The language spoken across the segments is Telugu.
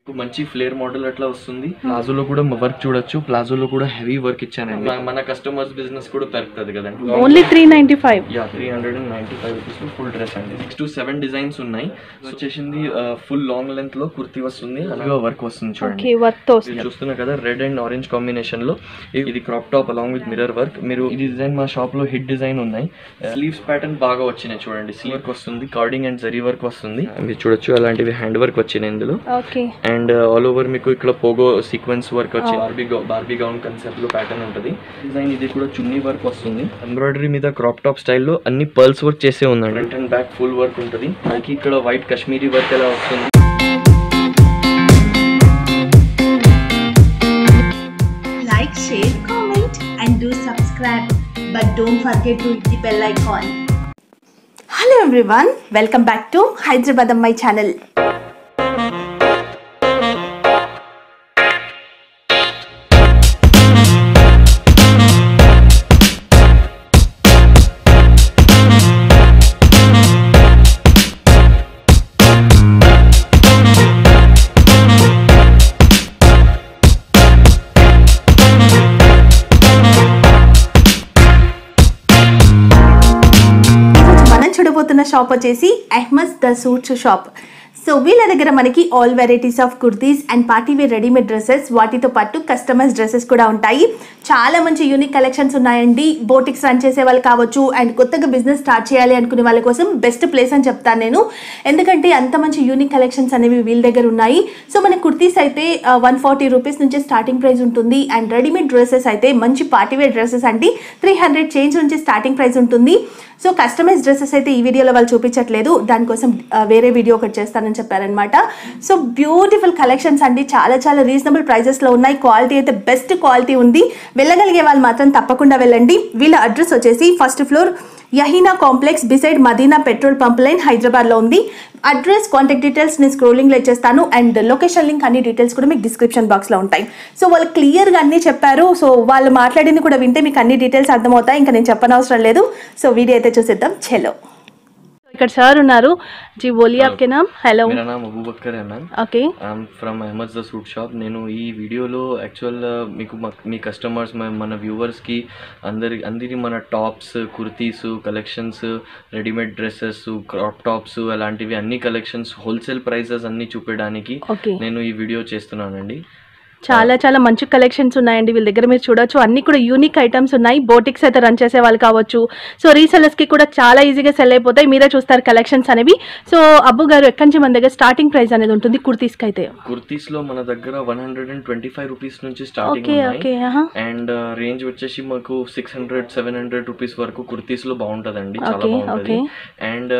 మీకు మంచి ఫ్లేర్ మోడల్ అట్లా వస్తుంది ప్లాజోలో కూడా వర్క్ చూడొచ్చు ప్లాజోలో కూడా హెవీ వర్క్ ఇచ్చానండి మన- మన కస్టమర్స్ బిజినెస్ కూడా పెరుగుతుంది కదండి only three ninety five yeah three hundred and ninety five rupees లో ఫుల్ డ్రెస్ అండి సిక్స్ టు సెవెన్ డిజైన్స్ ఉన్నాయి వచ్చేసింది ఫుల్ లాంగ్ లెంత్ లో కుర్తీ వస్తుంది అలాగే వర్క్ వస్తుంది చూడండి ఓకే వర్క్ తో మీరు చూస్తున్నారు కదా రెడ్ అండ్ ఆరెంజ్ కాంబినేషన్ లో ఇ- ఇది crop top along with mirror work మీరు ఈ డిజైన్ మా షాప్ లో హిట్ డిజైన్ ఉన్నాయి స్లీవ్స్ ప్యాటర్న్ బాగా వచ్చినాయి చూడండి స్లీవ్ వర్క్ వస్తుంది కార్డింగ్ అండ్ జరీ వర్క్ వస్తుంది మీరు చూడొచ్చు అలాంటివి హ్యాండ్ వర్క్ వచ్చినాయి ఇందులో ఓకే అండ్ ఆల్ ఓవర్ మీకు ఇక్కడ పోగో సీక్వెన్స్ వర్క్ వచ్చి బార్బీ బార్బీ గౌన్ కన్సెప్ట్ లో ప్యాటర్న్ ఉంటుంది డిజైన్ ఇది కూడా చున్నీ వర్క్ వస్తుంది ఎంబ్రాయిడరీ మీద క్రాప్ టాప్ స్టైల్లో అన్ని పర్ల్స్ వర్క్ చేసే ఉందండి front and back full work ఉంటుంది మనకి ఇక్కడ వైట్ కాశ్మీరీ వర్క్ ఎలా వస్తుంది like, share, comment, and do subscribe. But don't forget to hit the bell icon. Hello everyone, welcome back to Hyderabad my channel. ఈరోజు మనం చూడబోతున్న షాప్ వచ్చేసి Ahmed the suits shop so వీళ్ళ దగ్గర మనకి all varieties of kurtis and party wear readymade dresses వాటితో పాటు కస్టమైజ్ డ్రెస్సెస్ కూడా ఉంటాయి చాలా మంచి యూనిక్ కలెక్షన్స్ ఉన్నాయండి బోటిక్స్ రన్ చేసే వాళ్ళు కావచ్చు అండ్ కొత్తగా బిజినెస్ స్టార్ట్ చేయాలి అనుకునే వాళ్ళ కోసం బెస్ట్ ప్లేస్ అని చెప్తాను నేను ఎందుకంటే అంత మంచి యూనిక్ కలెక్షన్స్ అనేవి వీళ్ళ దగ్గర ఉన్నాయి సో మన కుర్తీస్ అయితే వన్ ఫార్టీ రూపీస్ నుంచి స్టార్టింగ్ ప్రైస్ ఉంటుంది అండ్ రెడీమేడ్ డ్రెస్సెస్ అయితే మంచి పార్టీ వేర్ డ్రెస్సెస్ అంటే త్రీ హండ్రెడ్ చేంజ్ నుంచి స్టార్టింగ్ ప్రైస్ ఉంటుంది సో కస్టమైజ్ డ్రెస్సెస్ అయితే ఈ వీడియోలో వాళ్ళు చూపించట్లేదు దానికోసం ఆ, వేరే వీడియో ఒకటి చేస్తానని చెప్పారనమాట సో బ్యూటిఫుల్ కలెక్షన్స్ అండి చాలా చాలా రీజనబుల్ ప్రైజెస్లో ఉన్నాయి క్వాలిటీ అయితే బెస్ట్ క్వాలిటీ ఉంది వెళ్ళగలిగే వాళ్ళు మాత్రం తప్పకుండా వెళ్ళండి వీళ్ళ అడ్రస్ వచ్చేసి first floor Yahina complex beside Madina petrol pump line హైదరాబాద్లో ఉంది అడ్రస్ కాంటాక్ట్ డీటెయిల్స్ నేను స్క్రోలింగ్లో ఇచ్చేస్తాను అండ్ లొకేషన్ లింక్ అన్ని డీటెయిల్స్ కూడా మీకు డిస్క్రిప్షన్ బాక్స్లో ఉంటాయి సో వాళ్ళు క్లియర్గా అన్నీ చెప్పారు సో వాళ్ళు మాట్లాడింది కూడా వింటే మీకు అన్ని డీటెయిల్స్ అర్థమవుతాయి ఇంకా నేను చెప్పనవసరం లేదు సో వీడియో అయితే చూసేద్దాం చలో ఇక్కడ సార్ ఉన్నారు జీ బోలియే ఆప్కే నామ్ హలో मेरा नाम अबू बकर है ma'am okay I'm from Ahmed the suit shop నేను ఈ వీడియోలో యాక్చువల్ మీకు మా- మీ కస్టమర్స్ మన వ్యూవర్స్కి అందరి అందరి మన tops kurtis collections readymade dresses crop tops అలాంటివి అన్ని కలెక్షన్స్ హోల్సేల్ ప్రైసెస్ అన్ని చూపించడానికి ఓకే నేను ఈ వీడియో చేస్తున్నానండి చాలా చాలా మంచి కలెక్షన్స్ ఉన్నాయండి వీళ్ళ దగ్గర మీరు చూడొచ్చు అన్ని కూడా యూనిక్ ఐటమ్స్ ఉన్నాయి బోటిక్స్ అయితే రన్ చేసే వాళ్ళు కావచ్చు సో రీసెలర్స్ కి కూడా చాలా ఈజీగా సెల్ అయిపోతాయి మీరే చూస్తారు కలెక్షన్స్ అనేవి సో అబ్బు గారు ఎక్కడి నుంచి మన దగ్గర స్టార్టింగ్ ప్రైస్ అనేది ఉంటుంది కుర్తీస్ కి అయితే కుర్తీస్ లో మన దగ్గర one hundred and twenty five rupees నుంచి స్టార్టింగ్ ఓకే ఉన్నాయి ఓకే ఆహా. అండ్ రేంజ్ వచ్చేసి మాకు six hundred seven hundred rupees వరకు కుర్తీస్ లో బాగుంటదండి చాలా Okay, బాగుంటది okay. అండ్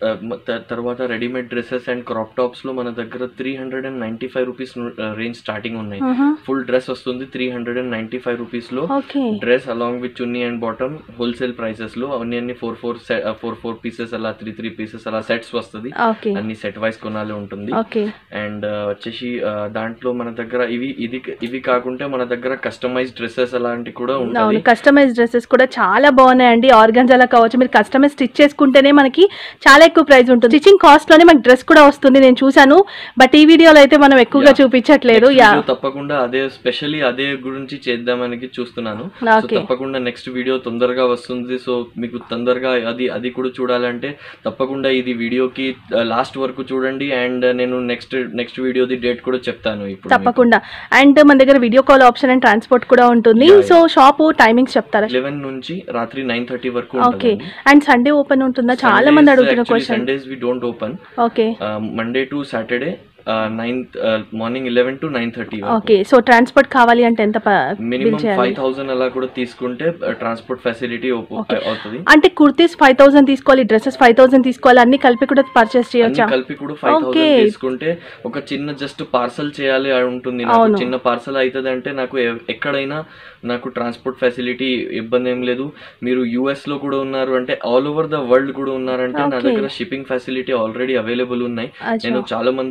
తర్వాత readymade dresses and crop tops లో మన దగ్గర three hundred and ninety five rupees range starting ఉన్నాయి ఆహా. ఫుల్ డ్రెస్ వస్తుంది three hundred and ninety five rupees లో okay dress along with chunni and bottom wholesale prices లో అన్ని అన్ని four four four four pieces అలా త్రీ త్రీ పీసెస్ అలా సెట్స్ వస్తుంది ఓకే అన్ని సెట్ వైస్ కొనాలి ఉంటుంది ఓకే అండ్ వచ్చేసి ఆ, దాంట్లో మన దగ్గర ఇవి ఇది ఇవి కాకుండా మన దగ్గర కస్టమైజ్ డ్రెస్సెస్ అలాంటివి కూడా అవును ఉంటాయి కస్టమైజ్ డ్రెస్సెస్ కూడా చాలా బాగున్నాయండి ఆర్గన్జాలా కావచ్చు మీరు కస్టమైజ్ స్టిచ్ చేసుకుంటేనే మనకి చాలా ఎక్కువ ప్రైస్ ఉంటుంది స్టిచింగ్ కాస్ట్ లోనే మనకి డ్రెస్ కూడా వస్తుంది నేను చూసాను బట్ ఈ వీడియోలో అయితే మనం ఎక్కువగా Yeah. చూపించట్లేదు Next యా video తప్పకుండా అదే స్పెషల్లీ అదే గురించి చేద్దామని చూస్తున్నాను సో Okay. తప్పకుండా నెక్స్ట్ వీడియో తొందరగా వస్తుంది సో మీకు తొందరగా అది అది కూడా చూడాలంటే తప్పకుండా ఇది వీడియోకి లాస్ట్ వరకు చూడండి అండ్ నేను నెక్స్ట్ నెక్స్ట్ వీడియోది డేట్ కూడా చెప్తాను ఇప్పుడు తప్పకుండా అండ్ మన దగ్గర video call option and transport కూడా ఉంటుంది Yeah, yeah. So shop timings చెప్తారా లెవెన్ నుంచి రాత్రి నైన్ థర్టీ వరకు ఓకే ఉంటుంది అండ్ సండే ఓపెన్ ఉంటుందా చాలా మంది అడుగుతున్న question Sundays we don't open okay Monday to Saturday nine morning eleven to nine thirty okay so transport కావాలి అంటే ఎంత ప- బిల్ మినిమం చేయాలి ఫైవ్ థౌసండ్ అలా కూడా తీసుకుంటే ట్రాన్స్పోర్ట్ ఫెసిలిటీ అవుతుంది అంటే కుర్తీస్ ఫైవ్ థౌసండ్ తీసుకోవాలి డ్రెస్సెస్ ఫైవ్ థౌసండ్ తీసుకోవాలి అన్ని కలిపి కూడా పర్చేస్ చేయొచ్చా అన్ని కలిపి కూడా ఫైవ్ Okay. థౌసండ్ తీసుకుంటే ఒక చిన్న జస్ట్ పార్సల్ చేయాలి అని ఉంటుంది నాకు అవును. చిన్న పార్సల్ అవుతుంది అంటే నాకు ఎ- ఎక్కడైనా నాకు ట్రాన్స్పోర్ట్ ఫెసిలిటీ ఇబ్బంది ఏం లేదు మీరు యుఎస్ లో కూడా ఉన్నారు అంటే ఆల్ ఓవర్ ద వరల్డ్ కూడా ఉన్నారంటే నా Okay. దగ్గర షిప్పింగ్ ఫెసిలిటీ ఆల్రెడీ అవైలబుల్ ఉన్నాయి అచ్చా. నేను చాలా మందికి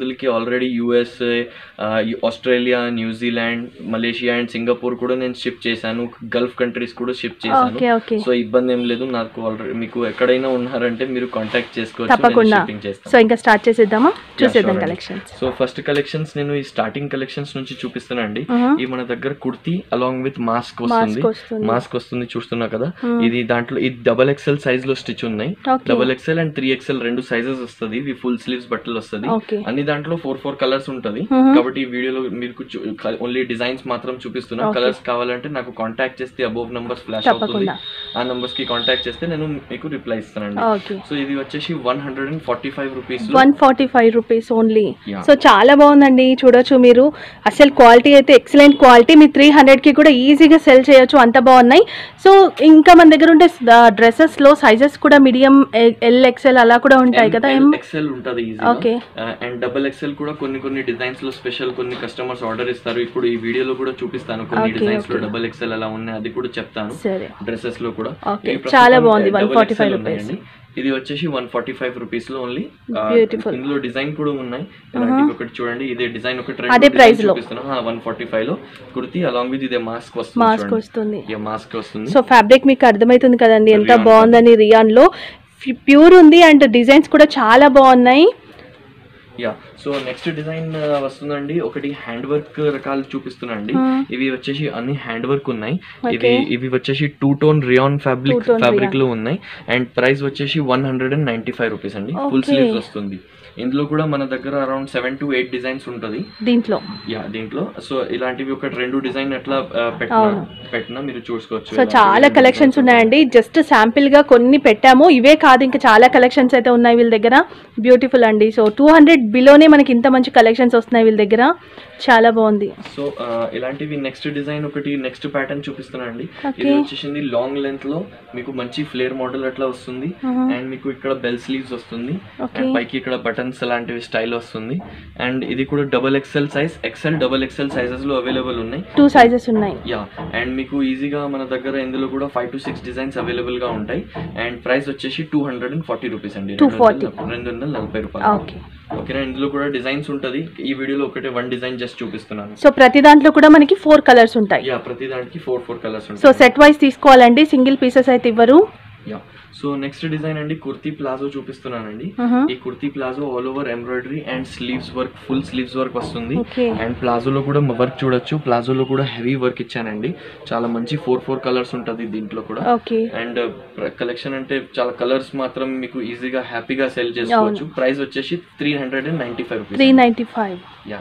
already USA Australia New Zealand Malaysia and Singapore కూడా నేను షిప్ చేశాను గల్ఫ్ కంట్రీస్ కూడా షిప్ చేశాను ఓకే ఓకే సో ఇబ్బంది ఏం లేదు నాకు ఆల్రెడీ మీకు ఎక్కడైనా ఉన్నారంటే మీరు కాంటాక్ట్ చేసుకోవచ్చు తప్పకుండా షిప్పింగ్ చేస్తాను సో ఇంకా స్టార్ట్ చేసేద్దామా చూసేద్దాం sure అండి. కలెక్షన్స్ సో ఫస్ట్ కలెక్షన్స్ నేను ఈ స్టార్టింగ్ కలెక్షన్స్ నుంచి చూపిస్తానండి ఈ మన దగ్గర కుర్తీ అలాంగ్ విత్ మాస్క్ వస్తుంది మాస్క్ వస్తుంది మాస్క్ వస్తుంది చూస్తున్నా కదా ఇది దాంట్లో ఇది డబల్ ఎక్స్ఎల్ సైజ్ లో స్టిచ్ ఉన్నాయి okay double XL and three XL రెండు సైజెస్ వస్తుంది ఇవి ఫుల్ స్లీవ్స్ బట్టలు వస్తుంది ఓకే అన్ని దాంట్లో ఫోర్ ఫోర్ కలర్స్ ఉంటది కాబట్టి ఈ వీడియోలో మీకు ఓన్లీ డిజైన్స్ మాత్రం చూపిస్తున్నా Okay. కలర్స్ కావాలంటే నాకు కాంటాక్ట్ చేస్తే అబోవ్ నంబర్స్ ఫ్లాష్ అవుతుంది తప్పకుండా. ఆ నంబర్స్ కి కాంటాక్ట్ చేస్తే నేను మీకు రిప్లై ఇస్తానండి ఓకే సో ఇది వచ్చేసి one hundred and forty five rupees one forty five rupees only Yeah. So చాలా బాగుందండి చూడొచ్చు మీరు అసలు క్వాలిటీ అయితే ఎక్సలెంట్ క్వాలిటీ మీ త్రీ హండ్రెడ్కి కూడా ఈజీగా సెల్ చేయొచ్చు అంత బాగున్నాయి సో ఇంకా మన దగ్గర ఉంటే డ్రెస్సెస్లో సైజెస్ కూడా మీడియం ఎల్ ఎక్సెల్ అలా కూడా ఉంటాయి కదా ఏం ఎక్సెల్ ఉంటది Okay. అండ్ డబుల్ ఎక్సెల్ కూడా కొన్ని కొన్ని డిజైన్స్ లో స్పెషల్ కొన్ని కస్టమర్స్ ఆర్డర్ ఇస్తారు ఇప్పుడు ఈ వీడియోలో కూడా చూపిస్తాను కొన్ని Okay, డిజైన్స్ లో okay. డబుల్ ఎక్సెల్ ఎలా ఉన్నాయి అది కూడా చెప్తాను సరే డ్రెస్సెస్ లో కూడా Okay, ఇవి ప్రస్తుతం చాలా బాగుంది, double 145 XL rupees. ఉన్నాయండి. ఇది వచ్చేసి వన్ ఫార్టీ ఫైవ్ రూపీస్ లో ఓన్లీ Beautiful. ఇందులో డిజైన్ కూడా ఉన్నాయి ఇలాంటివి ఒకటి చూడండి ఇదే డిజైన్ ఒకటి అదే price లో. వన్ ఫార్టీ ఫైవ్ లో కుర్తి అలాంగ్ విత్ ఇదే మాస్క్ వస్తుంది మాస్క్ చూడండి. వస్తుంది ఇక మాస్క్ వస్తుంది సో ఫ్యాబ్రిక్ మీకు అర్థమవుతుంది కదండి ఎంత Rayon బాగుందని రియాన్లో ప్యూర్ ఉంది అండ్ డిజైన్స్ కూడా చాలా బాగున్నాయి యా సో నెక్స్ట్ డిజైన్ వస్తుందండి ఒకటి హ్యాండ్ వర్క్ రకాలు చూపిస్తున్నాండి Hmm. ఇవి వచ్చేసి అన్ని హ్యాండ్ వర్క్ ఉన్నాయి Okay. ఇవి ఇవి వచ్చేసి two tone rayon fabric Two-tone fabric లో ఉన్నాయి అండ్ ప్రైస్ వచ్చేసి one hundred and ninety five rupees అండి ఫుల్ Okay. స్లీవ్స్ వస్తుంది ఇందులో కూడా మన దగ్గర around seven to eight designs ఉంటుంది దీంట్లో యా దీంట్లో సో ఇలాంటివి ఒక రెండు డిజైన్ ఎట్లా ఆ, పెట్టినా అవును. పెట్టినా మీరు చూసుకోవచ్చు సో ఇలాంటివి చాలా రెండు కలెక్షన్స్ designs ఉన్నాయండి జస్ట్ శాంపిల్ గా కొన్ని పెట్టాము ఇవే కాదు ఇంకా చాలా కలెక్షన్స్ అయితే ఉన్నాయి వీళ్ళ దగ్గర బ్యూటిఫుల్ అండి సో టూ హండ్రెడ్ బిలోనే మనకి ఇంత మంచి కలెక్షన్స్ వస్తున్నాయి వీళ్ళ దగ్గర చాలా బాగుంది సో ఆ, ఇలాంటివి నెక్స్ట్ డిజైన్ ఒకటి నెక్స్ట్ ప్యాటర్న్ చూపిస్తున్నా అండి Okay. ఇది వచ్చేసింది లాంగ్ లెంత్ లో మీకు మంచి ఫ్లేర్ మోడల్ అట్లా వస్తుంది Uh-huh. అండ్ మీకు ఇక్కడ బెల్ స్లీవ్స్ వస్తుంది Okay. అండ్ పైకి ఇక్కడ బటన్స్ లాంటివి స్టైల్ వస్తుంది అండ్ ఇది కూడా double XL size XL double XL sizes లో అవైలబుల్ ఉన్నాయి టూ సైజెస్ ఉన్నాయి యా అండ్ మీకు ఈజీగా మన దగ్గర ఇందులో కూడా five to six designs available గా ఉంటాయి అండ్ ప్రైస్ వచ్చేసి two hundred and forty rupees అండి 240. రెండు వందల నలభై రూపాయలు ఓకే ఓకేనా ఇందులో కూడా డిజైన్స్ ఉంటది ఈ వీడియోలో ఒకటే వన్ డిజైన్ జస్ట్ చూపిస్తున్నాను సో ప్రతి దాంట్లో కూడా మనకి ఫోర్ కలర్స్ ఉంటాయి యా ప్రతి దానికి ఫోర్ ఫోర్ కలర్స్ సో ఉంటాయి సెట్ వైస్ తీసుకోవాలండి సింగిల్ పీసెస్ అయితే ఇవ్వరు యా సో నెక్స్ట్ డిజైన్ అండి కుర్తీ ప్లాజో చూపిస్తున్నానండి Uh-huh. ఈ kurti palazzo all over embroidery and sleeves work full sleeves work వస్తుంది Okay. అండ్ ప్లాజోలో కూడా వర్క్ చూడొచ్చు ప్లాజోలో కూడా హెవీ వర్క్ ఇచ్చానండి చాలా మంచి ఫోర్ ఫోర్ కలర్స్ ఉంటుంది దీంట్లో కూడా ఓకే అండ్ కలెక్షన్ అంటే చాలా కలర్స్ మాత్రం మీకు ఈజీగా హ్యాపీగా సెల్ చేసుకోవచ్చు ప్రైస్ వచ్చేసి three hundred and ninety five three rupees ninety five yeah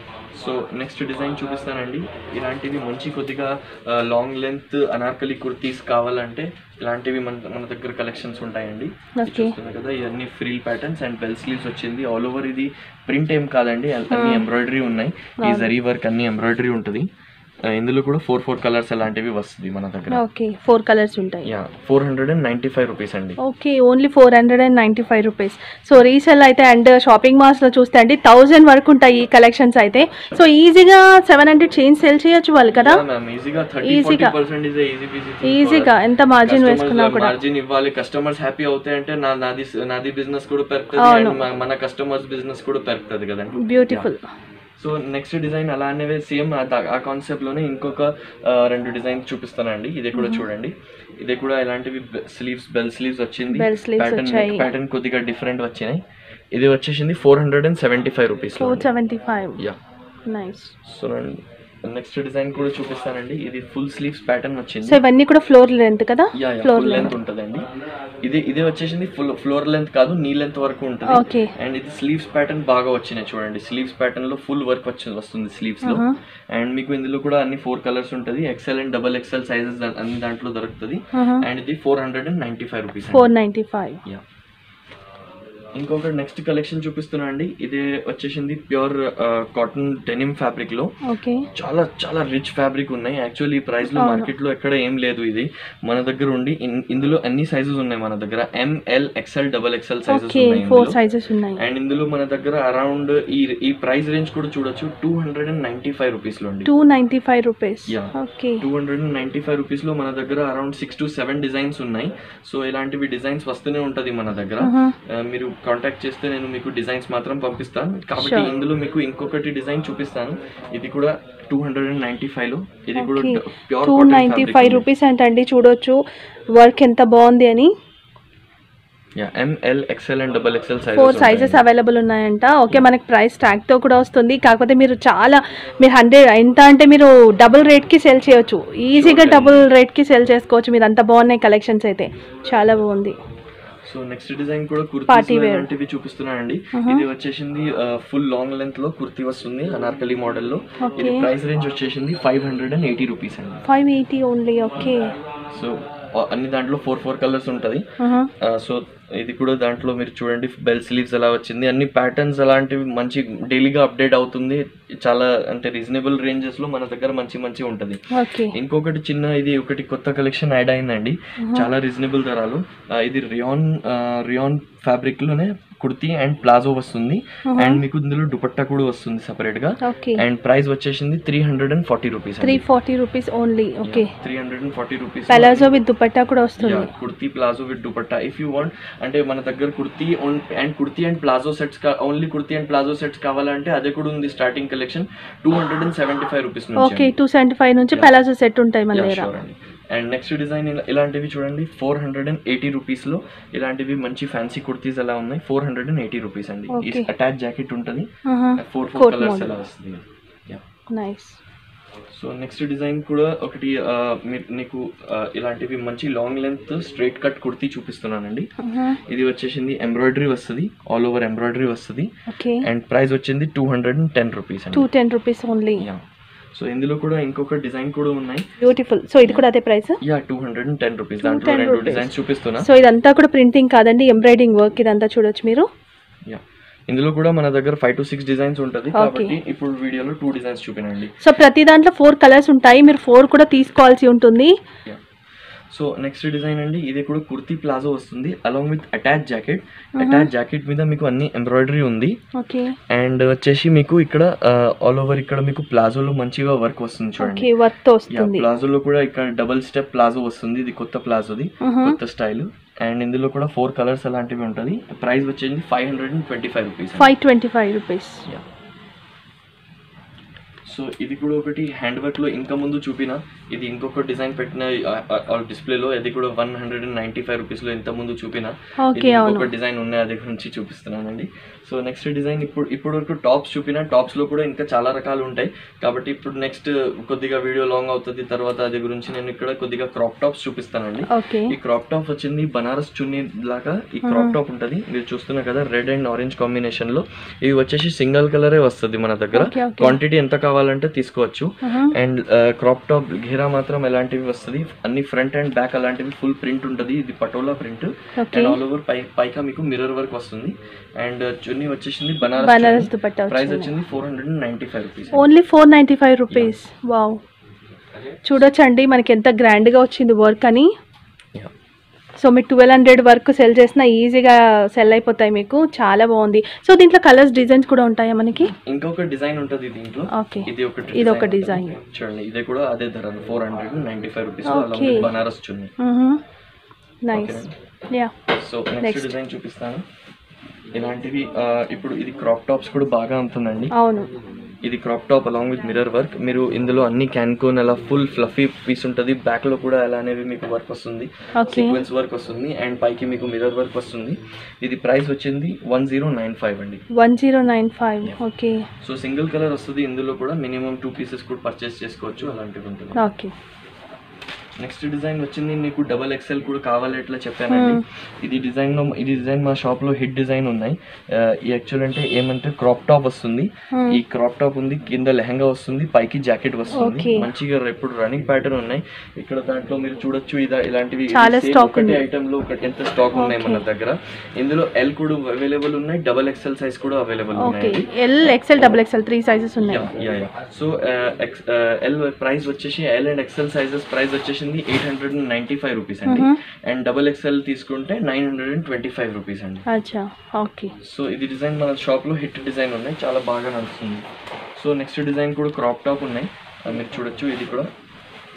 so next design చూపిస్తానండి ఇలాంటివి మంచి కొద్దిగా లాంగ్ లెంత్ అనార్కలి కుర్తీస్ కావాలంటే ఇలాంటివి మన మన దగ్గర కలెక్షన్స్ ఉంటాయండి ఇది Okay. చూస్తున్నారు కదా ఇవన్నీ frill patterns and bell sleeves వచ్చింది ఆల్ ఓవర్ ఇది ప్రింట్ ఏం కాదండి అన్ని ఎంబ్రాయిడరీ ఉన్నాయి ఈ జరీ వర్క్ అన్ని ఎంబ్రాయిడరీ ఉంటుంది ఆ, ఇందులో కూడా ఫోర్ ఫోర్ కలర్స్ అలాంటివి వస్తుంది మన దగ్గర ఓకే ఫోర్ కలర్స్ ఉంటాయి yeah four hundred and ninety five rupees అండి okay only four hundred and ninety five rupees so resale అయితే అండ్ షాపింగ్ మాల్స్లో చూస్తే అండి థౌజండ్ వరకు ఉంటాయి ఈ కలెక్షన్స్ అయితే సో ఈజీగా సెవెన్ హండ్రెడ్ చేంజ్ సేల్ చేయొచ్చు వాళ్ళు కదా మ్యామ్ ఈజీగా థర్టీ Easy ఫార్టీ గా. పర్సెంట్ ఇస్ ఈజీ బీజీ ఈజీగా ఎంత మార్జిన్ వేసుకున్నా కూడా మార్జిన్ ఇవ్వాలి కస్టమర్స్ హ్యాపీ అవుతాయంటే నా నాది నాది బిజినెస్ కూడా పెరుగుతుంది అవును. and మ- మన కస్టమర్స్ బిజినెస్ కూడా పెరుగుతుంది కదండి బ్యూటిఫుల్ సో నెక్స్ట్ డిజైన్ అలానే సేమ్ ఆ కాన్సెప్ట్ లోనే ఇంకొక ఆ, రెండు డిజైన్ చూపిస్తానండి ఇది కూడా చూడండి ఇది కూడా ఇలాంటివి స్లీవ్స్ బెల్ స్లీవ్స్ వచ్చింది Bell sleeves వచ్చాయి. ప్యాటర్న్ కొద్దిగా డిఫరెంట్ వచ్చినాయి ఇది వచ్చేసింది four hundred and seventy five rupees four seventy five yeah nice so next design కూడా చూపిస్తానండి ఇది ఫుల్ స్లీవ్స్ ప్యాటర్న్ వచ్చింది సో ఇవన్నీ కూడా ఫ్లోర్ లెంత్ కదా yeah yeah floor full length length ఉంటుందండి ఇది ఇది వచ్చేసింది ఫుల్ ఫ్లోర్ లెంత్ కాదు నీ లెంత్ వరకు ఉంటుంది ఓకే అండ్ ఇది స్లీవ్స్ ప్యాటర్న్ బాగా వచ్చినాయి చూడండి స్లీవ్స్ ప్యాటర్న్ లో ఫుల్ వర్క్ వచ్చి వస్తుంది స్లీవ్స్ లో Uh-huh. అండ్ మీకు ఇందులో కూడా అన్ని ఫోర్ కలర్స్ ఉంటుంది XL and double XL sizes అన్ని దాంట్లో దొరుకుతుంది అండ్ ఇది four hundred and ninety five rupees four ninety five yeah ఇంకొక నెక్స్ట్ కలెక్షన్ చూపిస్తున్నా అండి ఇది వచ్చేసింది ప్యూర్ కాటన్ డెనిమ్ ఫ్యాబ్రిక్ లో ఓకే చాలా చాలా రిచ్ ఫ్యాబ్రిక్ ఉన్నాయి యాక్చువల్లీ ఈ ప్రైస్ లో అవును. మార్కెట్ లో ఎక్కడ ఏం లేదు ఇది మన దగ్గర ఉండి ఇన్- ఇందులో అన్ని సైజెస్ ఉన్నాయి మన దగ్గర M L XL double XL sizes okay ఉన్నాయి ఫోర్ ఇందులో. సైజెస్ ఉన్నాయి అండ్ ఇందులో మన దగ్గర అరౌండ్ ఈ ఈ ప్రైస్ రేంజ్ కూడా చూడొచ్చు two hundred and ninety five rupees లో అండి two ninety five rupees Yeah. Okay two hundred and ninety five rupees లో మన దగ్గర around six to seven designs ఉన్నాయి సో ఇలాంటివి డిజైన్స్ వస్తూనే ఉంటది మన దగ్గర Uh-huh. ఆ, మీరు కాంటాక్ట్ చేస్తే నేను మీకు డిజైన్స్ మాత్రం పంపిస్తాను కాబట్టి Sure. ఇందులో మీకు ఇంకొకటి డిజైన్ చూపిస్తాను ఇది కూడా two hundred and ninety five లో ఇది కూడా pure two ninety five rupees అంటండి చూడొచ్చు వర్క్ ఎంత బాగుంది అని M L XL and double XL four sizes sizes available ఉన్నాయంట ఓకే మనకి ప్రైస్ ట్యాగ్తో కూడా వస్తుంది కాకపోతే మీరు చాలా మీరు హండ్రెడ్ ఎంత అంటే మీరు డబుల్ రేట్కి సెల్ చేయొచ్చు ఈజీగా Sure, డబుల్ రేట్కి సెల్ చేసుకోవచ్చు మీరు అంత బాగున్నాయి కలెక్షన్స్ అయితే చాలా బాగుంది సో నెక్స్ట్ డిజైన్ కూడా Party కుర్తీ wear. లాంటివి చూపిస్తున్నానండి Uh-huh. ఇది వచ్చేసింది ఫుల్ లాంగ్ లెంత్ లో కుర్తీ వస్తుంది అనార్కలి మోడల్ లో Okay. ఇది ప్రైస్ రేంజ్ వచ్చేసింది five hundred and eighty rupees అండి five eighty only okay so అన్ని దాంట్లో ఫోర్ ఫోర్ కలర్స్ ఉంటుంది సో ఇది కూడా దాంట్లో మీరు చూడండి బెల్ స్లీవ్స్ ఎలా వచ్చింది అన్ని ప్యాటర్న్స్ అలాంటివి మంచి డైలీగా అప్డేట్ అవుతుంది చాలా అంటే రీజనబుల్ రేంజెస్ లో మన దగ్గర మంచి మంచి ఉంటుంది ఓకే ఇంకొకటి చిన్న ఇది ఒకటి కొత్త కలెక్షన్ యాడ్ అయిందండి చాలా రీజనబుల్ ధరలు ఆ, ఇది రియాన్ ఆ, రియాన్ ఫ్యాబ్రిక్ లోనే కుర్తీ అండ్ ప్లాజో వస్తుంది అండ్ మీకు ఇందులో దుపట్టా కూడా వస్తుంది సెపరేట్ గా ఓకే అండ్ ప్రైస్ వచ్చేసింది three hundred and forty rupees three forty rupees only okay three hundred and forty rupees palazzo with dupatta కూడా వస్తుంది kurti palazzo with dupatta if you want అంటే మన దగ్గర kurti and kurti and palazzo sets only kurti and palazzo sets కావాలంటే అదే కూడా ఉంది starting collection two hundred and seventy five rupees okay two seventy five నుంచి Yeah. పెలాజో సెట్ ఉంటాయి మన దగ్గర అండ్ నెక్స్ట్ డిజైన్ ఇలాంటివి చూడండి four hundred and eighty rupees లో ఇలాంటివి మంచి ఫ్యాన్సీ కుర్తీస్ ఎలా ఉన్నాయి four hundred and eighty rupees అండి Okay. అటాచ్ జాకెట్ ఉంటుంది four four Coat colours model. ఎలా వస్తుంది నైస్ సో నెక్స్ట్ డిజైన్ కూడా ఒకటి ఆ, మీ- నీకు ఆ, ఇలాంటివి మంచి long length straight cut kurti చూపిస్తున్నానండి ఇది వచ్చేసింది ఎంబ్రాయిడరీ వస్తుంది ఆల్ ఓవర్ ఎంబ్రాయిడరీ వస్తుంది ఓకే అండ్ ప్రైస్ వచ్చింది two hundred and ten rupees two అండి ten rupees only yeah so ఇందులో కూడా ఇంకొక డిజైన్ కూడా ఉన్నాయి బ్యూటిఫుల్ సో ఇది కూడా అదే price yeah two hundred and ten rupees దాంట్లో 210 రెండు rupees. డిజైన్స్ చూపిస్తున్నా సో ఇదంతా కూడా ప్రింటింగ్ కాదండి ఎంబ్రాయిడింగ్ వర్క్ ఇదంతా చూడొచ్చు మీరు యా ఇందులో కూడా మన దగ్గర ఫైవ్ టు సిక్స్ డిజైన్స్ ఉంటుంది Okay. కాబట్టి ఇప్పుడు వీడియోలో టూ డిజైన్స్ చూపినండి సో ప్రతి దాంట్లో ఫోర్ కలర్స్ ఉంటాయి మీరు ఫోర్ కూడా తీసుకోవాల్సి ఉంటుంది యా సో నెక్స్ట్ డిజైన్ అండి ఇది కూడా కుర్తీ ప్లాజో వస్తుంది along with attach jacket attach jacket మీద మీకు అన్ని ఎంబ్రాయిడరీ ఉంది ఓకే అండ్ వచ్చేసి మీకు ఇక్కడ ఆల్ ఓవర్ ఇక్కడ మీకు ప్లాజోలో మంచిగా వర్క్ వస్తుంది చూడండి ఓకే వర్క్ తో యా వస్తుంది ప్లాజోలో కూడా ఇక్కడ డబుల్ స్టెప్ ప్లాజో వస్తుంది ఇది కొత్త ప్లాజోది Uh-huh. కొత్త స్టైల్ అండ్ ఇందులో కూడా ఫోర్ కలర్స్ అలాంటివి ఉంటుంది ప్రైస్ వచ్చేసి five hundred and twenty five rupees five twenty five rupees so ఇది కూడా ఒకటి హ్యాండ్ వర్క్ లో ఇంకా ముందు చూపిన ఇది ఇంకొక డిజైన్ పెట్టిన డిస్ప్లేలో ఇది కూడా one hundred and ninety five rupees లో ఇంత ముందు చూపిన ఓకే ఇది అవును ఇంకొక డిజైన్ ఉన్నాయి అది గురించి చూపిస్తున్నానండి సో నెక్స్ట్ డిజైన్ ఇప్పుడు ఇప్పుడు వరకు టాప్స్ చూపిన టాప్స్ లో కూడా ఇంకా చాలా రకాలు ఉంటాయి కాబట్టి ఇప్పుడు నెక్స్ట్ కొద్దిగా వీడియో లాంగ్ అవుతుంది తర్వాత అది గురించి నేను ఇక్కడ కొద్దిగా క్రాప్ టాప్స్ చూపిస్తానండి ఓకే ఈ క్రాప్ టాప్ వచ్చింది బనారస్ చున్నీ లాగా ఈ క్రాప్ టాప్ ఉంటుంది మీరు చూస్తున్నారు కదా రెడ్ అండ్ ఆరెంజ్ కాంబినేషన్ లో ఇవి వచ్చేసి సింగిల్ కలరే వస్తుంది మన దగ్గర Okay, okay. క్వాంటిటీ ఎంత కావాలంటే తీసుకోవచ్చు అండ్ క్రాప్ టాప్ ఘేరా మాత్రం ఎలాంటివి వస్తుంది అన్ని ఫ్రంట్ అండ్ బ్యాక్ అలాంటివి ఫుల్ ప్రింట్ ఉంటుంది ఇది patola print okay and all over పై పైగా మీకు మిర్రర్ వర్క్ వస్తుంది అండ్ చున్నీ వచ్చేసింది బనారస్ బనారస్ దుపట్టా ప్రైస్ వచ్చింది వచ్చింది four hundred and ninety five rupees only four ninety five rupees wow చూడొచ్చండి మనకి ఎంత గ్రాండ్గా వచ్చింది వర్క్ అని సో మీరు ట్వెల్వ్ హండ్రెడ్ వరకు సెల్ చేసినా ఈజీగా సెల్ అయిపోతాయి మీకు చాలా బాగుంది సో దీంట్లో కలర్స్ డిజైన్స్ కూడా ఉంటాయా మనకి ఇంకొక డిజైన్ ఉంటుంది దీంట్లో ఓకే ఇది ఒకటి ఇది ఒక design డిజైన్ ఉంటుంది. చూడండి ఇది కూడా అదే ధర four hundred ninety five rupees Okay. Banaras chunni nice yeah so Next. Next design చూపిస్తాను ఇలాంటివి ఆ, ఇప్పుడు ఇది క్రాప్ టాప్స్ కూడా బాగా ఉంటుందండి అవును ఇది crop top along with mirror work మీరు ఇందులో అన్ని క్యాన్కోన్ అలా ఫుల్ ఫ్లఫీ పీస్ ఉంటుంది బ్యాక్ లో కూడా అలా అనేవి మీకు వర్క్ వస్తుంది ఓకే సీక్వెన్స్ వర్క్ వస్తుంది అండ్ పైకి మీకు మిర్రర్ వర్క్ వస్తుంది ఇది ప్రైస్ వచ్చింది వన్ జీరో నైన్ ఫైవ్ అండి one zero nine five okay so single colour వస్తుంది ఇందులో కూడా మినిమం టూ పీసెస్ కూడా పర్చేస్ చేసుకోవచ్చు అలాంటివి ఉంటుంది ఓకే నెక్స్ట్ డిజైన్ వచ్చింది మీకు డబల్ ఎక్స్ఎల్ కూడా కావాలి ఎట్లా చెప్పానండి ఇది డిజైన్ లో ఇది డిజైన్ మా షాప్ లో హిట్ డిజైన్ ఉన్నాయి ఆ, ఈ యాక్చువల్ అంటే ఏమంటే క్రాప్ టాప్ వస్తుంది Hmm. ఈ క్రాప్ టాప్ ఉంది కింద లెహంగా వస్తుంది పైకి జాకెట్ వస్తుంది Okay. మంచిగా ఇప్పుడు రన్నింగ్ ప్యాటర్న్ ఉన్నాయి ఇక్కడ దాంట్లో మీరు చూడొచ్చు ఇదా ఇలాంటివి చాలా stock ఉంది. ఐటమ్ లో ఒకటి ఎంత స్టాక్ ఉన్నాయి మన దగ్గర ఇందులో ఎల్ కూడా అవైలబుల్ ఉన్నాయి డబల్ ఎక్స్ఎల్ సైజ్ కూడా అవైలబుల్ ఓకే ఉన్నాయి L XL double XL three sizes ఉన్నాయి సో ఎల్ ప్రైస్ వచ్చేసి L and XL sizes price వచ్చేసింది eight hundred and ninety five rupees అండి అండ్ డబల్ ఎక్సెల్ తీసుకుంటే nine hundred and twenty five rupees అండి అచ్చా ఓకే సో ఇది డిజైన్ మన షాప్ లో హిట్ డిజైన్ ఉన్నాయి చాలా బాగా నడుస్తుంది సో నెక్స్ట్ డిజైన్ కూడా క్రాప్ టాప్ ఉన్నాయి అది మీరు చూడొచ్చు ఇది కూడా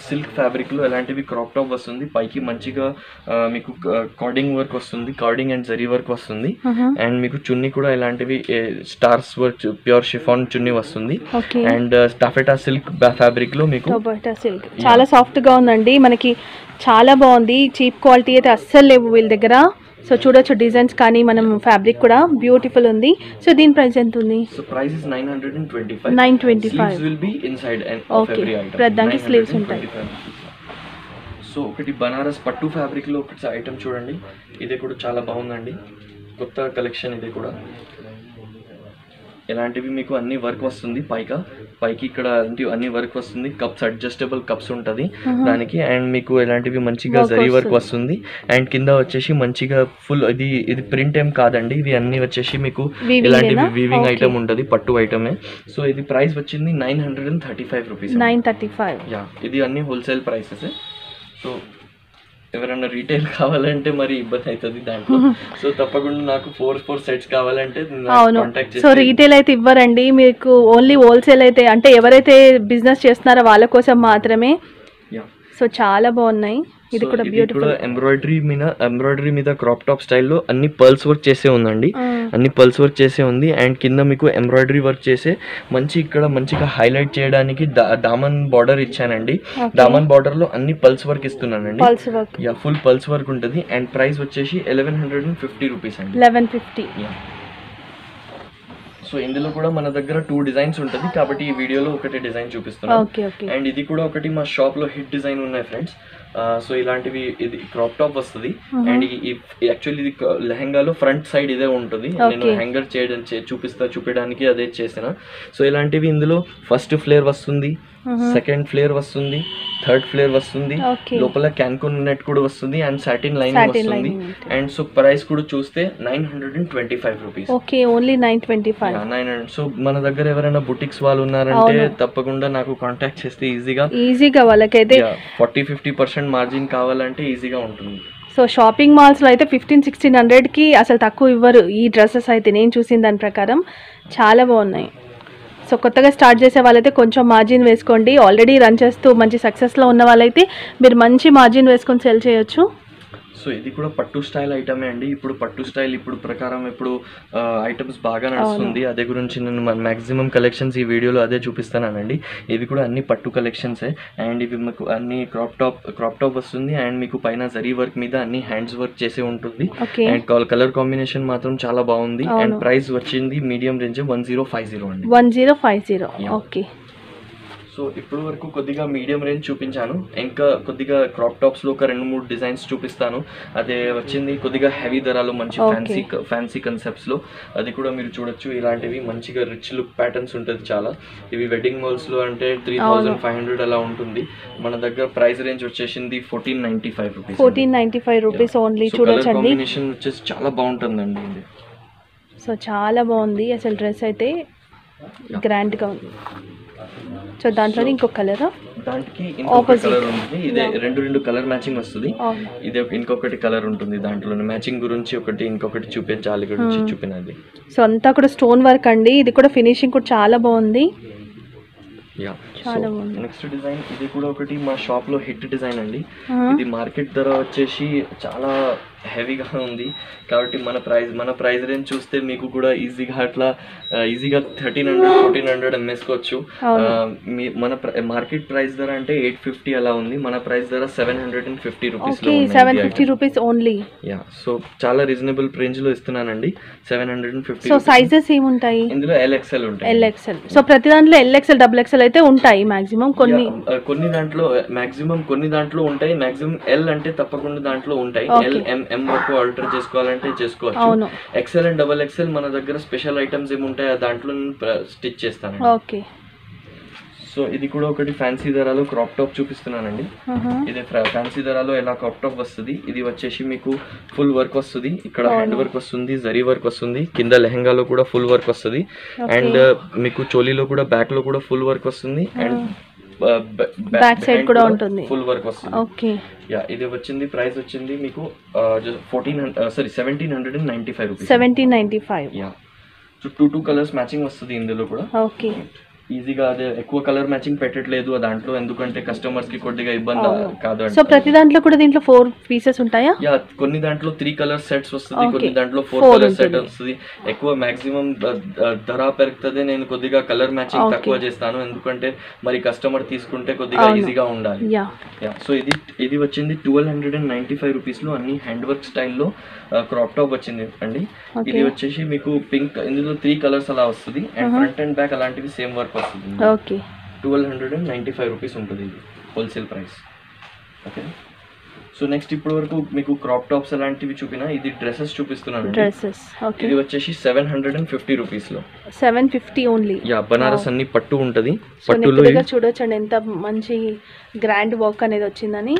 సిల్క్ ఫ్యాబ్రిక్లో ఎలాంటివి క్రాప్ టాప్ వస్తుంది పైకి మంచిగా ఆ, మీకు కార్డింగ్ వర్క్ వస్తుంది కార్డింగ్ అండ్ జరీ వర్క్ వస్తుంది అండ్ మీకు చున్నీ కూడా ఇలాంటివి stars work pure chiffon chunni వస్తుంది okay and taffeta silk fabric లో మీకు టొబాటా సిల్క్ చాలా సాఫ్ట్ గా ఉందండి మనకి చాలా బాగుంది చీప్ క్వాలిటీ అయితే అస్సలు లేవు వీళ్ళ దగ్గర సో చూడొచ్చు డిజైన్స్ కానీ మనం ఫ్యాబ్రిక్ కూడా బ్యూటిఫుల్ ఉంది సో దీని ప్రైస్ ఎంత ఉంది so price is nine hundred and twenty five 925. Will be inside and Okay. Every item ప్రతిదానికి sleeves ఉంటాయి. సో ఒకటి బనారస్ పట్టు ఫ్యాబ్రిక్ లో ఒకటి ఐటమ్ చూడండి ఇది కూడా చాలా బాగుందండి కొత్త కలెక్షన్ ఇది కూడా ఇలాంటివి మీకు అన్ని వర్క్ వస్తుంది పైగా పైకి ఇక్కడ అంటే అన్ని వర్క్ వస్తుంది కప్స్ అడ్జస్టబుల్ కప్స్ ఉంటుంది దానికి అండ్ మీకు ఇలాంటివి మంచిగా Work జరీ వర్క్ వస్తుంది అండ్ కింద వచ్చేసి మంచిగా ఫుల్ ఇది ఇది ప్రింట్ ఏం కాదండి ఇది అన్ని వచ్చేసి మీకు Weaving ఇలాంటివి ఏనా? Weaving Okay. ఐటమ్ ఉంటుంది పట్టు ఐటమే సో ఇది ప్రైస్ వచ్చింది nine hundred and thirty five rupees nine thirty five yeah ఇది అన్ని హోల్సేల్ ప్రైసెస్ సో ఎవరైనా రీటైల్ కావాలంటే మరి ఇబ్బంది అవుతుంది దాంట్లో సో తప్పకుండా నాకు ఫోర్ ఫోర్ సెట్స్ కావాలంటే అవును కాంటాక్ట్ సో రీటైల్ అయితే ఇవ్వరండి మీకు ఓన్లీ హోల్సేల్ అయితే అంటే ఎవరైతే బిజినెస్ చేస్తున్నారో వాళ్ళ కోసం మాత్రమే యా సో చాలా బాగున్నాయి ఇది కూడా బ్యూటిఫుల్ ఎంబ్రాయిడరీ మీద ఎంబ్రాయిడరీ మీద క్రాప్ టాప్ స్టైల్లో అన్ని పర్ల్స్ వర్క్ చేసే ఉందండి అన్ని పల్స్ వర్క్ చేసే ఉంది అండ్ కింద మీకు ఎంబ్రాయిడరీ వర్క్ చేసే మంచి ఇక్కడ మంచిగా హైలైట్ చేయడానికి దా- దామన్ బార్డర్ ఇచ్చానండి దామన్ బార్డర్ లో అన్ని పల్స్ వర్క్ ఇస్తున్నానండి pearls work yeah full pearls work ఉంటుంది అండ్ ప్రైస్ వచ్చేసి eleven hundred and fifty rupees అండి లెవెన్ ఫిఫ్టీ సో ఇందులో కూడా మన దగ్గర టూ డిజైన్స్ ఉంటుంది కాబట్టి ఈ వీడియోలో ఒకటి డిజైన్ చూపిస్తున్నాను ఓకే ఓకే అండ్ ఇది కూడా ఒకటి మా షాప్ లో హిట్ డిజైన్ ఉన్నాయి ఫ్రెండ్స్ సో ఇలాంటివి ఇది క్రాప్ టాప్ వస్తుంది అండ్ యాక్చువల్లీ ఇది క- లెహంగాలో ఫ్రంట్ సైడ్ ఇదే ఉంటుంది నేను Okay. హ్యాంగర్ చేయడం చే- చూపిస్తా చూపించడానికి అదే చేసిన సో ఇలాంటివి ఇందులో ఫస్ట్ ఫ్లేర్ వస్తుంది సెకండ్ ఫ్లేర్ వస్తుంది థర్డ్ ఫ్లేర్ వస్తుంది Okay. లోపల క్యాన్కోన్ నెట్ కూడా వస్తుంది అండ్ సాటిన్ లైన్ Satin వస్తుంది lining ఉంటుంది. అండ్ సో ప్రైస్ కూడా చూస్తే nine hundred and twenty five rupees okay only nine twenty five nine hundred so మన దగ్గర ఎవరైనా బుటిక్స్ వాళ్ళు ఉన్నారంటే తప్పకుండా నాకు కాంటాక్ట్ చేస్తే ఈజీగా ఈజీగా వాళ్ళకైతే ఫార్టీ ఫిఫ్టీ పర్సెంట్ మార్జిన్ కావాలంటే ఈజీగా ఉంటుంది సో షాపింగ్ మాల్స్లో అయితే ఫిఫ్టీన్ సిక్స్టీన్ హండ్రెడ్కి అసలు తక్కువ ఇవ్వరు ఈ డ్రెస్సెస్ అయితే నేను చూసిన దాని ప్రకారం చాలా బాగున్నాయి సో కొత్తగా స్టార్ట్ చేసే వాళ్ళైతే కొంచెం మార్జిన్ వేసుకోండి ఆల్రెడీ రన్ చేస్తూ మంచి సక్సెస్లో ఉన్న వాళ్ళైతే మీరు మంచి మార్జిన్ వేసుకొని సెల్ చేయొచ్చు సో ఇది కూడా పట్టు స్టైల్ ఐటమే అండి ఇప్పుడు పట్టు స్టైల్ ఇప్పుడు ప్రకారం ఇప్పుడు ఐటమ్స్ బాగా నడుస్తుంది అదే గురించి నేను మాక్సిమం కలెక్షన్స్ ఈ వీడియోలో అదే చూపిస్తానండి ఇవి కూడా అన్ని పట్టు కలెక్షన్సే అండ్ ఇవి మీకు అన్ని క్రాప్ టాప్ క్రాప్ టాప్ వస్తుంది అండ్ మీకు పైన జరీ వర్క్ మీద అన్ని హ్యాండ్స్ వర్క్ చేసి ఉంటుంది ఓకే అండ్ కలర్ కాంబినేషన్ మాత్రం చాలా బాగుంది అండ్ ప్రైస్ వచ్చింది medium range one zero five zero అండి one zero five zero okay so ఇప్పుడు వరకు కొద్దిగా మీడియం రేంజ్ చూపించాను ఇంకా కొద్దిగా క్రాప్ టాప్స్ లో ఒక రెండు మూడు డిజైన్స్ చూపిస్తాను అదే వచ్చింది కొద్దిగా హెవీ ధరలో మంచి Okay. ఫ్యాన్సీ ఫ్యాన్సీ కన్సెప్ట్స్ లో అది కూడా మీరు చూడొచ్చు ఇలాంటివి మంచిగా రిచ్ లుక్ ప్యాటర్న్స్ ఉంటుంది చాలా ఇవి వెడ్డింగ్ మాల్స్ లో అంటే త్రీ థౌసండ్ ఫైవ్ హండ్రెడ్ అలా ఉంటుంది మన దగ్గర ప్రైస్ రేంజ్ వచ్చేసింది fourteen ninety five rupees fourteen ninety five rupees only colour చూడొచ్చండి కాంబినేషన్ వచ్చేసి చాలా బాగుంటుందండి ఇది సో చాలా బాగుంది అసలు డ్రెస్ అయితే గ్రాండ్గా ఉంది సో దాంట్లోనే ఇంకొక కలర్ దానికి ఇంకొక Opposite. కలర్ ఉంటుంది ఇదే రెండు రెండు కలర్ మ్యాచింగ్ వస్తుంది ఇది ఒక- ఇంకొకటి కలర్ ఉంటుంది దాంట్లోనే మ్యాచింగ్ గురించి ఒకటి ఇంకొకటి చూపించాలి గురించి చూపినది సో అంతా కూడా స్టోన్ వర్క్ అండి ఇది కూడా ఫినిషింగ్ కూడా చాలా బాగుంది యా చాలా బాగుంది. నెక్స్ట్ డిజైన్ ఇది కూడా ఒకటి మా షాప్ లో హిట్ డిజైన్ అండి ఇది మార్కెట్ ధర వచ్చేసి చాలా హెవీగా ఉంది కాబట్టి మన ప్రైస్ మన ప్రైస్ రేంజ్ చూస్తే మీకు కూడా ఈజీగా అట్లా ఈజీగా థర్టీన్ హండ్రెడ్ ఫోర్టీన్ హండ్రెడ్ అమ్మేసుకోవచ్చు అవును. ఆ, మీ మన మార్కెట్ ప్రైస్ ధర అంటే ఎయిట్ ఫిఫ్టీ అలా ఉంది మన ప్రైస్ ధర seven hundred and fifty rupees okay seven fifty rupees only yeah so చాలా రీజనబుల్ రేంజ్ లో ఇస్తున్నానండి seven hundred and fifty so sizes ఏముంటాయి ఇందులో ఎల్ఎక్స్ఎల్ ఉంటాయి ఎల్ఎక్స్ఎల్ సో ప్రతి దాంట్లో ఎల్ఎక్స్ఎల్ డబుల్ ఎక్స్ఎల్ అయితే ఉంటాయి మాక్సిమం కొన్ని Yeah, uh, కొన్ని దాంట్లో మాక్సిమం కొన్ని దాంట్లో ఉంటాయి మాక్సిమం ఎల్ అంటే తప్పకుండా దాంట్లో ఉంటాయి Okay. ఎల్ ఎం ఎం వరకు ఆల్టర్ చేసుకోవాలంటే చేసుకోవచ్చు అవును ఎక్సెల్ అండ్ డబల్ ఎక్సెల్ మన దగ్గర స్పెషల్ ఐటమ్స్ ఏముంటాయి దాంట్లో స్టిచ్ చేస్తాను ఓకే సో ఇది కూడా ఒకటి ఫ్యాన్సీ ధరలో క్రాప్ టాప్ చూపిస్తున్నానండి ఇది ఫ్యాన్సీ ధరలో ఎలా క్రాప్ టాప్ వస్తుంది ఇది వచ్చేసి మీకు ఫుల్ వర్క్ వస్తుంది ఇక్కడ హ్యాండ్ వర్క్ వస్తుంది జరీ వర్క్ వస్తుంది కింద లెహంగాలో కూడా ఫుల్ వర్క్ వస్తుంది అండ్ మీకు చోలీలో కూడా బ్యాక్ లో కూడా ఫుల్ వర్క్ వస్తుంది అండ్ Back side కూడా ఉంటుంది. ఫుల్ వర్క్ వస్తుంది ఓకే యా ఇది వచ్చింది ప్రైస్ వచ్చింది మీకు fourteen sorry seventeen hundred and ninety five rupees seventeen ninety five yeah so two two colours matching వస్తుంది ఇందులో కూడా ఓకే ఈజీగా అదే ఎక్కువ కలర్ మ్యాచింగ్ పెట్టట్లేదు దాంట్లో ఎందుకంటే కస్టమర్స్ కి కొద్దిగా ఇబ్బంది అవును. కాదు సో ప్రతి దాంట్లో కూడా దీంట్లో ఫోర్ పీసెస్ ఉంటాయా యా కొన్ని దాంట్లో త్రీ కలర్ సెట్స్ వస్తుంది Okay. కొన్ని దాంట్లో ఫోర్ Four కలర్ సెట్ ఉంటుంది. వస్తుంది ఎక్కువ మాక్సిమం ధర పెరుగుతుంది నేను కొద్దిగా కలర్ మ్యాచింగ్ Okay. తక్కువ చేస్తాను ఎందుకంటే మరి కస్టమర్ తీసుకుంటే కొద్దిగా అవును. ఈజీగా ఉండాలి యా యా సో ఇది ఇది వచ్చింది twelve hundred and ninety five రూపీస్లో అన్ని హ్యాండ్ వర్క్ స్టైల్లో క్రాప్ టాప్ వచ్చింది అండి Okay. ఇది వచ్చేసి మీకు పింక్ ఇందులో త్రీ కలర్స్ అలా వస్తుంది and Uh-huh. Front and back అలాంటివి సేమ్ వర్క్ వస్తుంది okay twelve hundred and ninety five rupees ఉంటుంది ఇది wholesale price okay so next ఇప్పటి వరకు మీకు క్రాప్ టాప్స్ అలాంటివి చూపిన ఇది డ్రెస్సెస్ చూపిస్తున్నాను డ్రెస్సెస్ ఓకే ఇది వచ్చేసి సెవెన్ హండ్రెడ్ అండ్ ఫిఫ్టీ రూపీస్లో seven fifty only yeah Banaras అన్ని పట్టు ఉంటుంది సో నెక్ పట్టులో దగ్గర చూడొచ్చండి ఎంత మంచి గ్రాండ్ వర్క్ అనేది వచ్చిందని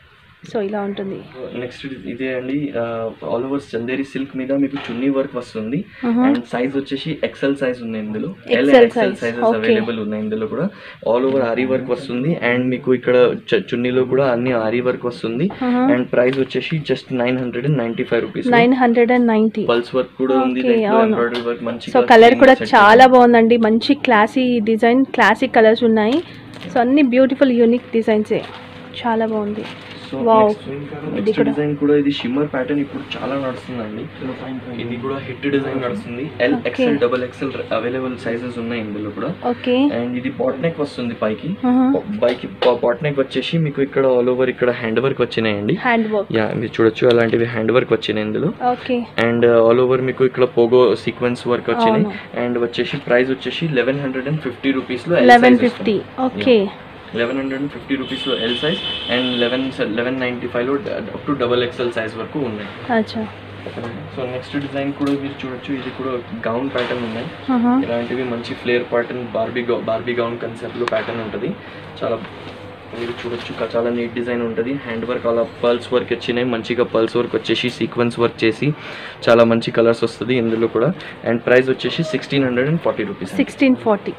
సో ఇలా ఉంటుంది నెక్స్ట్ ఇదే అండి ఆల్ ఓవర్ చందేరి సిల్క్ మీద మీకు చున్నీ వర్క్ వస్తుంది Uh-huh. అండ్ సైజ్ వచ్చేసి ఎక్సెల్ సైజ్ ఉంది ఇందులో L XL XL size, sizes okay. Available ఉన్నాయి ఇందులో కూడా ఆల్ ఓవర్ ఆరీ వర్క్ వస్తుంది అండ్ మీకు ఇక్కడ చ- చున్నీలో కూడా అన్ని ఆరీ వర్క్ వస్తుంది Uh-huh. అండ్ ప్రైస్ వచ్చేసి just nine hundred and ninety five rupees nine hundred and ninety pearls work కూడా ఉంది Okay, అవును. ఎంబ్రాయిడరీ వర్క్ మంచి సో కలర్ కూడా చాలా బాగుందండి మంచి క్లాసీ డిజైన్ క్లాసిక్ కలర్స్ ఉన్నాయి సో అన్ని బ్యూటిఫుల్ యూనిక్ డిజైన్సే చాలా బాగుంది సో Wow. ఇది నెక్స్ట్ కూడా. డిజైన్ కూడా ఇది షిమ్మర్ ప్యాటర్న్ ఇప్పుడు చాలా నడుస్తుందండి ఇది కూడా హిట్ డిజైన్ నడుస్తుంది L Okay. XL double XL available sizes ఉన్నాయి ఇందులో కూడా ఓకే అండ్ ఇది బాట్ నెక్ వస్తుంది పైకి పైకి బాట్ నెక్ వచ్చేసి మీకు ఇక్కడ ఆల్ ఓవర్ ఇక్కడ హ్యాండ్ వర్క్ వచ్చినాయండి హ్యాండ్ వర్క్ యా మీరు చూడొచ్చు అలాంటివి హ్యాండ్ వర్క్ వచ్చినాయి ఇందులో ఓకే అండ్ ఆల్ ఓవర్ మీకు ఇక్కడ పోగో సీక్వెన్స్ వర్క్ వచ్చినాయి అవును. అండ్ వచ్చేసి ప్రైస్ వచ్చేసి eleven hundred and fifty rupees లో eleven fifty okay eleven hundred and fifty రూపీస్లో L size and eleven eleven ninety ఫైవ్లో up to double XL size వరకు ఉన్నాయి అచ్చా సో నెక్స్ట్ డిజైన్ కూడా మీరు చూడొచ్చు ఇది కూడా గౌన్ ప్యాటర్న్ ఉన్నాయి ఆహా. ఇలాంటివి మంచి ఫ్లేర్ ప్యాటర్న్ బార్బీ గౌ బార్బీ గౌన్ కన్సెప్ట్లో ప్యాటర్న్ ఉంటుంది చాలా మీరు చూడొచ్చు క- చాలా నీట్ డిజైన్ ఉంటుంది హ్యాండ్ వర్క్ అలా పల్స్ వర్క్ వచ్చినాయి మంచిగా పల్స్ వర్క్ వచ్చేసి సీక్వెన్స్ వర్క్ చేసి చాలా మంచి కలర్స్ వస్తుంది ఇందులో కూడా అండ్ ప్రైస్ వచ్చేసి sixteen hundred and forty rupees sixteen forty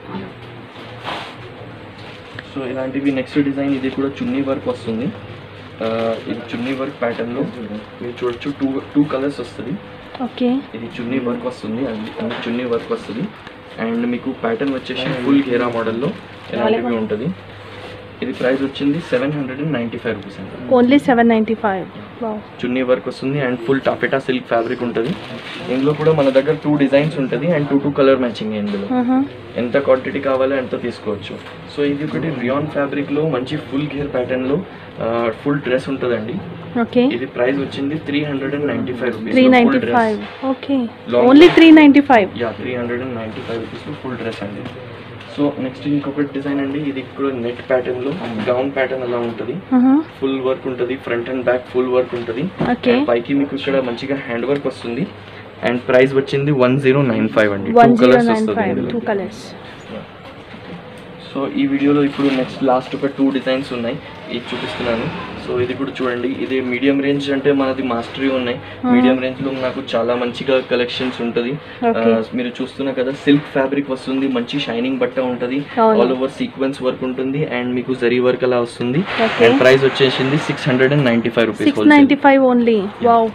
so ఇలాంటివి నెక్స్ట్ డిజైన్ ఇది కూడా చున్నీ వర్క్ వస్తుంది ఆ, ఇది చున్నీ వర్క్ ప్యాటర్న్లో మీరు చూడొచ్చు టూ టూ కలర్స్ వస్తుంది ఓకే ఇది చున్నీ వర్క్ వస్తుంది అది అది చున్నీ వర్క్ వస్తుంది అండ్ మీకు ప్యాటర్న్ వచ్చేసి ఫుల్ గేరా మోడల్లో ఇలాంటివి ఉంటుంది ఇది ప్రైస్ వచ్చింది seven hundred and ninety five rupees అండి only seven ninety five wow chunni work వస్తుంది and full taffeta silk fabric ఉంటుంది ఇందులో కూడా మన దగ్గర టూ డిజైన్స్ ఉంటుంది and two two colour matching ఇందులో ఆహా. ఎంత క్వాంటిటీ కావాలో అంత తీసుకోవచ్చు సో ఇది ఒకటి రియాన్ ఫ్యాబ్రిక్లో మంచి ఫుల్ గేర్ ప్యాటర్న్లో ఫుల్ డ్రెస్ ఉంటుందండి ఓకే ఇది ప్రైస్ వచ్చింది three hundred and ninety five rupees three ninety five okay Long- only three ninety five yeah three hundred and ninety five రూపీస్లో ఫుల్ డ్రెస్ అండి సో నెక్స్ట్ ఇంకొకటి డిజైన్ అండి ఇది కూడా నెట్ ప్యాటర్న్లో గౌన్ ప్యాటర్న్ అలా ఉంటుంది ఫుల్ వర్క్ ఉంటుంది front and back full work ఉంటుంది ఓకే And పైకి మీకు ఇక్కడ మంచిగా హ్యాండ్ వర్క్ వస్తుంది అండ్ ప్రైస్ వచ్చింది వన్ జీరో నైన్ ఫైవ్ అండి one two zero colours nine five వస్తుంది టూ ఇందులో. కలర్స్ సో ఈ వీడియోలో ఇప్పుడు నెక్స్ట్ లాస్ట్ ఒక టూ డిజైన్స్ ఉన్నాయి ఇది చూపిస్తున్నాను సో ఇది కూడా చూడండి ఇది మీడియం రేంజ్ అంటే మనది మాస్టరీ ఉన్నాయి మీడియం రేంజ్ లో నాకు చాలా మంచిగా కలెక్షన్స్ ఉంటుంది Okay. మీరు చూస్తున్నా కదా సిల్క్ ఫ్యాబ్రిక్ వస్తుంది మంచి షైనింగ్ బట్ట ఉంటుంది అవును. ఆల్ ఓవర్ సీక్వెన్స్ వర్క్ ఉంటుంది అండ్ మీకు జరీ వర్క్ అలా వస్తుంది Okay. అండ్ ప్రైస్ వచ్చేసింది six hundred and ninety five rupees six ninety five only wow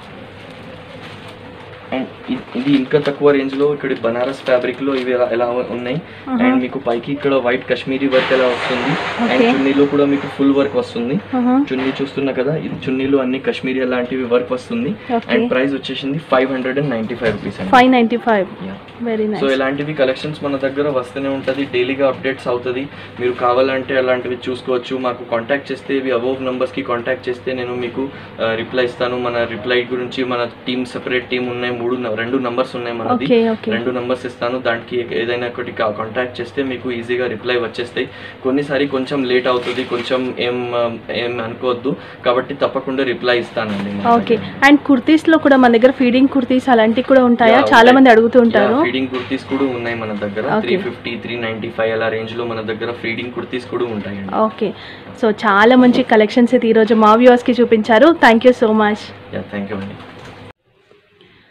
and ఇ- ఇది ఇంకా తక్కువ రేంజ్ లో ఇక్కడ బనారస్ ఫ్యాబ్రిక్ లో ఇవి ఎలా- ఎలా ఉన్నాయి Uh-huh. అండ్ మీకు పైకి ఇక్కడ వైట్ కాశ్మీరీ వర్క్ ఎలా వస్తుంది అండ్ Okay. చున్నీలో కూడా మీకు ఫుల్ వర్క్ వస్తుంది ఆహా. చున్నీ చూస్తున్నా కదా ఇది చున్నీలో అన్ని కాశ్మీరీ లాంటివి వర్క్ వస్తుంది Okay. అండ్ ప్రైస్ వచ్చేసింది five hundred and ninety five rupees అండి five ninety five very so nice ఇలాంటివి కలెక్షన్స్ మన దగ్గర వస్తూనే ఉంటుంది డైలీగా అప్డేట్స్ అవుతుంది మీరు కావాలంటే అలాంటివి చూసుకోవచ్చు మాకు కాంటాక్ట్ చేస్తే ఇవి అబోవ్ కి కాంటాక్ట్ చేస్తే నేను మీకు రిప్లై ఇస్తాను మన రిప్లై గురించి మన టీమ్ సెపరేట్ టీమ్ ఉన్నాయి మూడు న- రెండు నంబర్స్ ఉన్నాయి మనది ఓకే ఓకే రెండు నంబర్స్ ఇస్తాను దానికి ఏదైనా ఒకటి కాంటాక్ట్ చేస్తే మీకు ఈజీగా రిప్లై వచ్చేస్తాయి కొన్నిసారి కొంచెం లేట్ అవుతుంది కొంచెం ఏం ఆ, ఏం అనుకోవద్దు కాబట్టి తప్పకుండా రిప్లై ఇస్తానండి మన ఓకే దగ్గర. అండ్ కుర్తీస్ లో కూడా మన దగ్గర ఫీడింగ్ కుర్తీస్ అలాంటివి కూడా ఉంటాయా Yeah, చాలా ఉంటాయి. మంది అడుగుతూ ఉంటారు ఫీడింగ్ కుర్తీస్ కూడా ఉన్నాయి మన దగ్గర Okay. Three fifty three ninety five అలా రేంజ్ లో మన దగ్గర ఫీడింగ్ కుర్తీస్ కూడా ఉంటాయండి ఓకే సో చాలా మంచి కలెక్షన్స్ అయితే ఈరోజు మా వ్యూవర్స్కి చూపించారు thank you so much yeah thank you అండి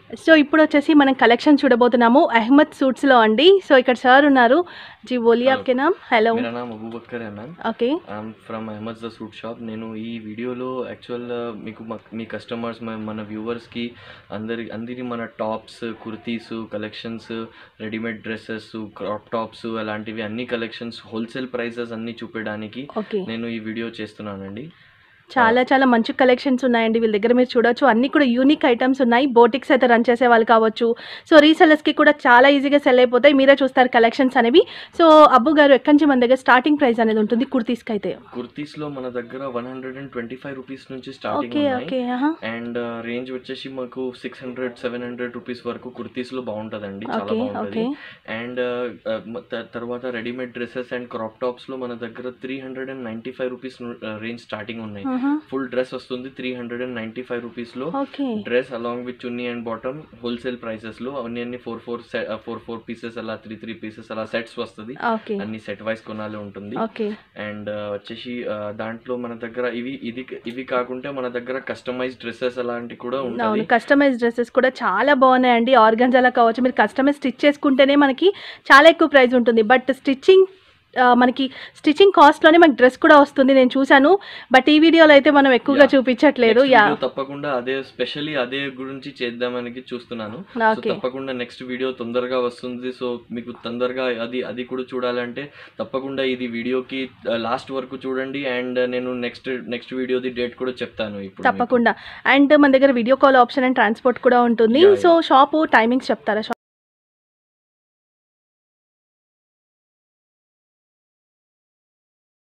సో ఇప్పుడు వచ్చేసి మనం కలెక్షన్ చూడబోతున్నాము అహ్మద్ సూట్స్ లో అండి సో ఇక్కడ సార్ ఉన్నారు జీ బోలియా Hello. आपके नाम हेलो मेरा नाम अबू बकर है ma'am okay I'm from Ahmed the suit shop నేను ఈ వీడియోలో యాక్చువల్ మీకు మా- మీ కస్టమర్స్ మన వ్యూవర్స్కి అందరి అందరి మన tops kurtis collections readymade dresses crop tops అలాంటివి అన్ని కలెక్షన్స్ హోల్సేల్ ప్రైసెస్ అన్ని చూపించడానికి ఓకే నేను ఈ వీడియో చేస్తున్నానండి చాలా చాలా మంచి కలెక్షన్స్ ఉన్నాయండి వీళ్ళ దగ్గర మీరు చూడొచ్చు అన్ని కూడా యూనిక్ ఐటమ్స్ ఉన్నాయి బోటిక్స్ అయితే రన్ చేసే వాళ్ళు కావచ్చు సో రీసెలర్స్కి కూడా చాలా ఈజీగా సెల్ అయిపోతాయి మీరే చూస్తారు కలెక్షన్స్ అనేవి సో అబ్బు గారు ఎక్కడి నుంచి మన దగ్గర స్టార్టింగ్ ప్రైస్ అనేది ఉంటుంది కుర్తీస్కి అయితే కుర్తీస్లో మన దగ్గర one hundred and twenty five rupees నుంచి స్టార్టింగ్ ఓకే ఉన్నాయి ఓకే ఆహా. అండ్ రేంజ్ వచ్చేసి మాకు six hundred seven hundred rupees వరకు కుర్తీస్లో బాగుంటుందండి చాలా ఓకే బాగుంటుంది ఓకే అండ్ తర్వాత రెడీమేడ్ డ్రెస్సెస్ అండ్ క్రాప్ టాప్స్లో మన దగ్గర three hundred and ninety five rupees range starting ఉన్నాయి ఆహా. ఫుల్ డ్రెస్ వస్తుంది three hundred and ninety five రూపీస్లో okay dress along with chunni and bottom wholesale ప్రైసెస్లో అన్ని అన్ని four four four four pieces అలా త్రీ త్రీ పీసెస్ అలా సెట్స్ వస్తుంది ఓకే అన్ని సెట్ వైస్ కొనాలి ఉంటుంది ఓకే అండ్ వచ్చేసి ఆ, దాంట్లో మన దగ్గర ఇవి ఇది ఇవి కాకుంటే మన దగ్గర కస్టమైజ్ డ్రెస్సెస్ అలాంటివి కూడా అవును ఉంటాయి కస్టమైజ్ డ్రెస్సెస్ కూడా చాలా బాగున్నాయండి ఆర్గన్జాలా కావచ్చు మీరు కస్టమైజ్ స్టిచ్ చేసుకుంటేనే మనకి చాలా ఎక్కువ ప్రైస్ ఉంటుంది బట్ స్టిచ్చింగ్ మనకి స్టిచ్చింగ్ కాస్ట్లోనే మనకి డ్రెస్ కూడా వస్తుంది నేను చూశాను బట్ ఈ వీడియోలో అయితే మనం ఎక్కువగా Yeah. చూపించట్లేదు Next యా video తప్పకుండా అదే స్పెషల్లీ అదే గురించి చేద్దామని చూస్తున్నాను సో ఓకే తప్పకుండా నెక్స్ట్ వీడియో తొందరగా వస్తుంది సో మీకు తొందరగా అది అది కూడా చూడాలంటే తప్పకుండా ఇది వీడియోకి లాస్ట్ వరకు చూడండి అండ్ నేను నెక్స్ట్ నెక్స్ట్ వీడియోది డేట్ కూడా చెప్తాను ఇప్పుడు మీకు. తప్పకుండా అండ్ మన దగ్గర video call option and transport కూడా ఉంటుంది Yeah, సో షాప్ టైమింగ్స్ చెప్తారా